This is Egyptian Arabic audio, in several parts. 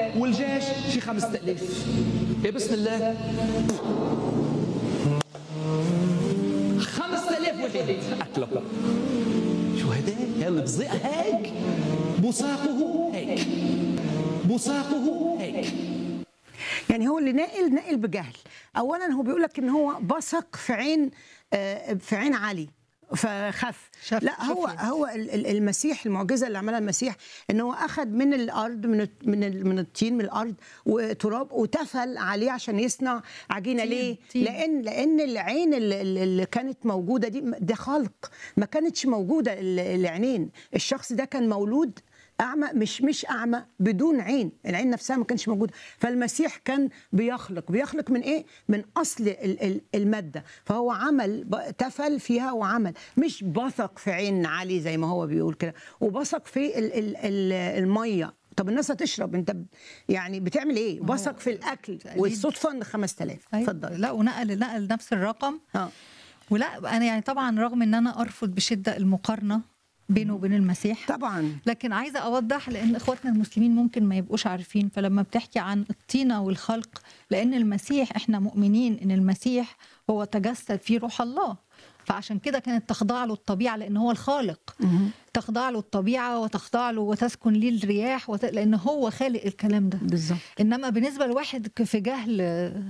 والجيش شي 5000 إيه بسم الله 5000 واحد قتله شو هذا؟ البزيق هيك بصاقه هيك بصاقه هيك يعني هو اللي ناقل ناقل بجهل اولا هو بيقول لك ان هو بصق في عين آه، في عين علي فخف شاف- لا هو شاف هو ال- ال- المسيح المعجزه اللي عملها المسيح ان هو اخذ من الارض من الت- من ال- من الطين من الارض وتراب وتفل عليه عشان يصنع عجينه طين- ليه؟ طين. لان لان العين اللي, اللي كانت موجوده دي ده خلق ما كانتش موجوده ال- العينين الشخص ده كان مولود اعمى مش مش اعمى بدون عين العين نفسها ما كانش موجوده فالمسيح كان بيخلق بيخلق من ايه من اصل ال- ال- الماده فهو عمل ب- تفل فيها وعمل مش بثق في عين علي زي ما هو بيقول كده وبثق في ال ال ال الميه طب الناس هتشرب انت ب- يعني بتعمل ايه ما هو بثق في الاكل تقليد. والصدفه ان 5000 أيوة. اتفضل لا ونقل نقل نفس الرقم اه ولا انا يعني طبعا رغم ان انا ارفض بشده المقارنه بينه وبين المسيح طبعا لكن عايزه اوضح لان اخواتنا المسلمين ممكن ما يبقوش عارفين فلما بتحكي عن الطينه والخلق لان المسيح احنا مؤمنين ان المسيح هو تجسد فيه روح الله فعشان كده كانت تخضع له الطبيعه لان هو الخالق تخضع له الطبيعه وتخضع له وتسكن ليه الرياح وت... لان هو خالق الكلام ده بالظبط انما بالنسبه لواحد ك- في جهل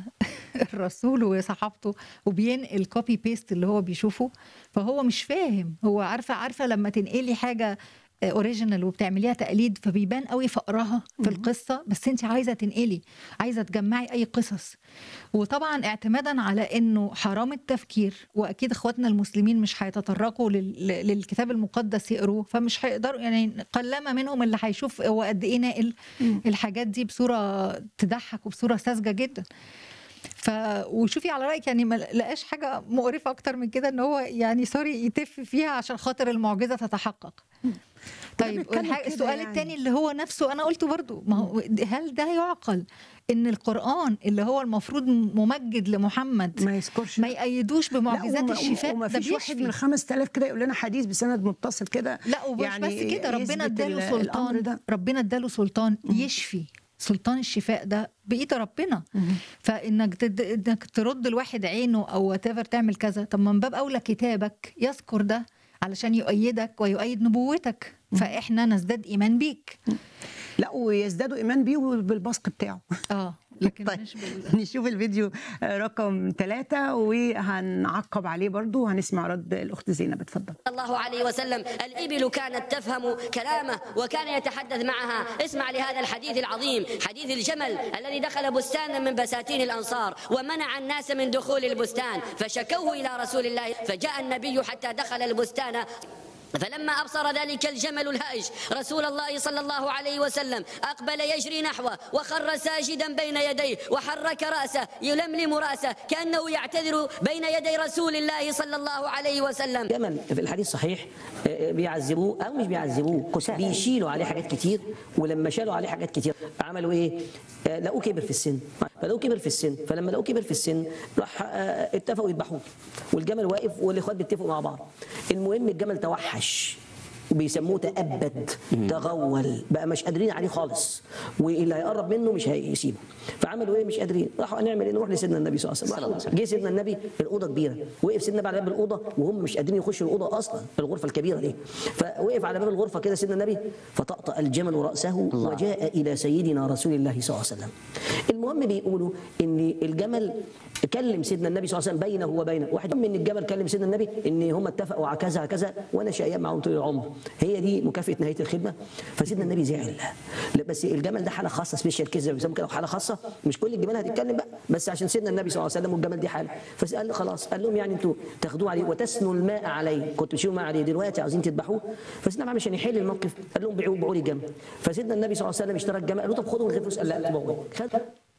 الرسول وصحابته وبينقل كوبي بيست اللي هو بيشوفه فهو مش فاهم هو عارفه عارفه لما تنقلي حاجه اوريجينال وبتعمليها تقليد فبيبان قوي فقرها في القصه بس انت عايزه تنقلي عايزه تجمعي اي قصص وطبعا اعتمادا على انه حرام التفكير واكيد اخواتنا المسلمين مش هيتطرقوا لل- للكتاب المقدس يقروه فمش هيقدروا يعني قلما منهم اللي هيشوف هو قد ايه ناقل الحاجات دي بصوره تضحك وبصوره ساذجه جدا ف وشوفي على رايك يعني ما لقاش حاجه مقرفه اكتر من كده ان هو يعني سوري يتف فيها عشان خاطر المعجزه تتحقق طيب بيتكلم والح- كده السؤال يعني. الثاني اللي هو نفسه انا قلته برضو ما هو هل ده يعقل ان القران اللي هو المفروض ممجد لمحمد ما يذكرش ما يأيدوش لا، بمعجزات وما- الشفاء وما ده فيش واحد من بيشفي 5000 كده يقول لنا حديث بسند متصل كده لا ومش يعني بس كده ربنا يثبت اداله ال- الأمر سلطان ده. ربنا اداله سلطان يشفي سلطان الشفاء ده بايد ربنا فانك تد... انك ترد الواحد عينه او وات تعمل كذا طب ما من باب اولى كتابك يذكر ده علشان يؤيدك ويؤيد نبوتك فاحنا نزداد ايمان بيك لا ويزدادوا ايمان بيه بالبصق بتاعه اه لكن طيب مش بال... نشوف الفيديو رقم ثلاثة وهنعقب عليه برضو وهنسمع رد الأخت زينب اتفضل صلى الله عليه وسلم الإبل كانت تفهم كلامه وكان يتحدث معها اسمع لهذا الحديث العظيم حديث الجمل الذي دخل بستانا من بساتين الأنصار ومنع الناس من دخول البستان فشكوه إلى رسول الله فجاء النبي حتى دخل البستان فلما أبصر ذلك الجمل الهائج رسول الله صلى الله عليه وسلم أقبل يجري نحوه وخر ساجدا بين يديه وحرك رأسه يلملم رأسه كأنه يعتذر بين يدي رسول الله صلى الله عليه وسلم جمل في الحديث صحيح آه، بيعذبوه او مش بيعذبوه بيشيلوا عليه حاجات كتير ولما شالوا عليه حاجات كتير عملوا ايه؟ آه، لقوه كبر في السن فلقوه كبر في السن فلما لقوه كبر في السن راح آه، اتفقوا يذبحوه والجمل واقف والاخوات بيتفقوا مع بعض المهم الجمل توحش وبيسموه تأبد تغول بقى مش قادرين عليه خالص واللي هيقرب منه مش هيسيبه فعملوا ايه مش قادرين راحوا نعمل ايه نروح لسيدنا النبي صلى الله عليه وسلم جه سيدنا النبي الاوضه كبيره وقف سيدنا النبي على باب الاوضه وهم مش قادرين يخشوا الاوضه اصلا الغرفه الكبيره دي فوقف على باب الغرفه كده سيدنا النبي فطأطأ الجمل راسه وجاء الى سيدنا رسول الله صلى الله عليه وسلم المهم بيقولوا ان الجمل كلم سيدنا النبي صلى الله عليه وسلم بينه وبينه واحد من الجبل كلم سيدنا النبي ان هم اتفقوا على كذا على كذا وانا شقيان معاهم طول العمر هي دي مكافاه نهايه الخدمه فسيدنا النبي زعل لا بس الجمل ده حاله خاصه سبيشال كده بيسموه كده حاله خاصه مش كل الجمال هتتكلم بقى بس عشان سيدنا النبي صلى الله عليه وسلم والجمل دي حاله فقال خلاص قال لهم يعني انتوا تاخدوه عليه وتسنوا الماء عليه كنتوا تشيلوا ماء عليه دلوقتي عاوزين تذبحوه فسيدنا النبي عشان يحل الموقف قال لهم بيعوا بيعوا لي الجمل فسيدنا النبي صلى الله عليه وسلم اشترى الجمل قال له طب خدوا من غير فلوس قال لا تبوظ خد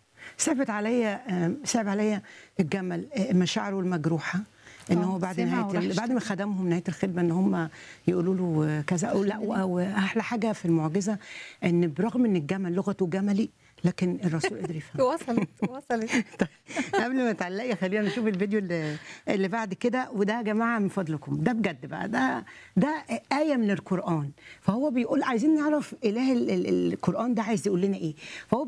صعبت عليا آه، صعب عليا الجمل آه، مشاعره المجروحه ان آه، هو بعد سمع نهايه وراح ال- بعد ما خدمهم نهايه الخدمه ان هم يقولوا له آه، كذا او لا و- واحلى حاجه في المعجزه ان برغم ان الجمل لغته جملي لكن الرسول قدر يفهم وصلت وصلت قبل ما تعلقي خلينا نشوف الفيديو اللي, اللي بعد كده وده يا جماعه من فضلكم ده بجد بقى ده ده ايه من القران فهو بيقول عايزين نعرف اله ال- ال- القران ده عايز يقول لنا ايه فهو